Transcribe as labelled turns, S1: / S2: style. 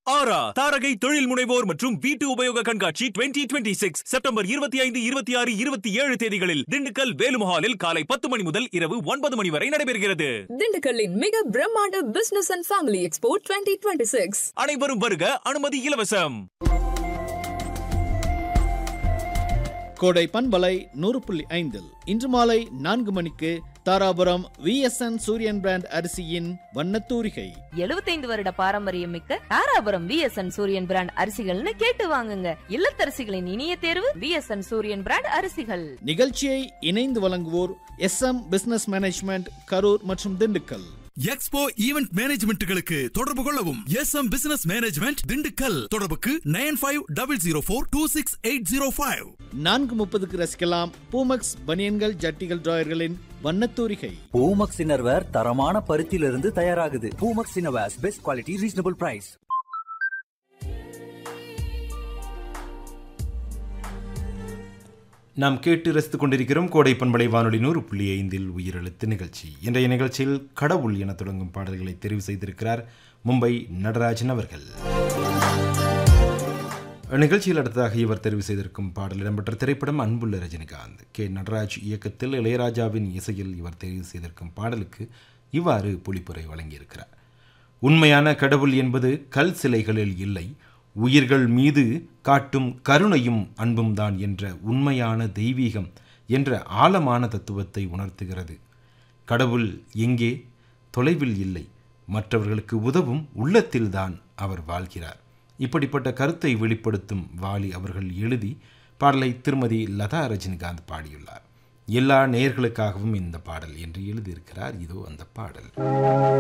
S1: ஆரா தாரகை தொழில் முனைவோர் மற்றும் வீட்டு உபயோக கண்காட்சி டுவெண்ட்டி டுவெண்ட்டி சிக்ஸ் செப்டம்பர் இருபத்தி ஐந்து இருபத்தி ஆறு இருபத்தி ஏழு தேதிகளில் திண்டுக்கல் வேலுமஹாலில் காலை பத்து மணி முதல் இரவு ஒன்பது மணி வரை நடைபெறுகிறது
S2: திண்டுக்கல்லின் மிக பிரம்மாண்ட business and family expo twenty twenty six
S1: அனைவரும் வருக அனுமதி இலவசம்
S3: கோடை பண்பலை நூறு புள்ளி ஐந்தில் இன்று மாலை நான்கு மணிக்கு தாராபுரம் விஎஸ்என் சூரியன் பிராண்ட் அரிசியின் வண்ணத்தூரிகை
S4: எழுபத்தைந்து வருட பாரம்பரியம் மிக்க தாராபுரம் விஎஸ்என் சூரியன் பிராண்ட் அரிசிகள்னு கேட்டு வாங்குங்க இல்லத்தரசிகளின் இனிய தேர்வு விஎஸ்என் சூரியன் பிராண்ட் அரிசிகள்
S3: நிகழ்ச்சியை இணைந்து வழங்குவோர் S M business management Karur மற்றும் திண்டுக்கல்
S5: எக்ஸ்போ ஈவென்ட் மேனேஜ்மெண்ட்டுகளுக்கு தொடர்பு கொள்ளவும் S M business management Dindigul தொடர்புக்கு nine five double zero four two six eight zero five
S3: நான்கு முப்பதுக்கு ரசிக்கலாம் பூமக்ஸ் பனியன்கள் ஜட்டிகள் டிராயர்களின் வண்ணத்தூரிகை
S6: பூமக்ஸ் இன்னர்வேர் தரமான பருத்தியிலிருந்து தயாராகுது Poomex innerwears best quality reasonable price
S7: நாம் கேட்டு ரசித்துக் கொண்டிருக்கிறோம் கோடை பண்பலை வானொலி நூறு புள்ளி ஐந்தில் உயிரெழுத்து நிகழ்ச்சி இன்றைய நிகழ்ச்சியில் கடவுள் என தொடங்கும் பாடல்களை தெரிவு செய்திருக்கிறார் மும்பை நடராஜன் அவர்கள் நிகழ்ச்சியில் அடுத்ததாக இவர் தெரிவு செய்திருக்கும் பாடல் இடம்பெற்ற திரைப்படம் அன்புள்ள ரஜினிகாந்த் கே நடராஜ் இயக்கத்தில் இளையராஜாவின் இசையில் இவர் தெரிவு செய்திருக்கும் பாடலுக்கு இவ்வாறு பொழிப்புரை வழங்கியிருக்கிறார் உண்மையான கடவுள் என்பது கல் சிலைகளில் இல்லை உயிர்கள் மீது காட்டும் கருணையும் அன்பும் தான் என்ற உண்மையான தெய்வீகம் என்ற ஆழமான தத்துவத்தை உணர்த்துகிறது கடவுள் எங்கே தொலைவில் இல்லை மற்றவர்களுக்கு உதவும் உள்ளத்தில்தான் அவர் வாழ்கிறார் இப்படிப்பட்ட கருத்தை வெளிப்படுத்தும் வாலி அவர்கள் எழுதி பாடலை திருமதி லதா ரஜினிகாந்த் பாடியுள்ளார் எல்லா நேயர்களுக்காகவும் இந்த பாடல் என்று எழுதியிருக்கிறார் இதோ அந்த பாடல்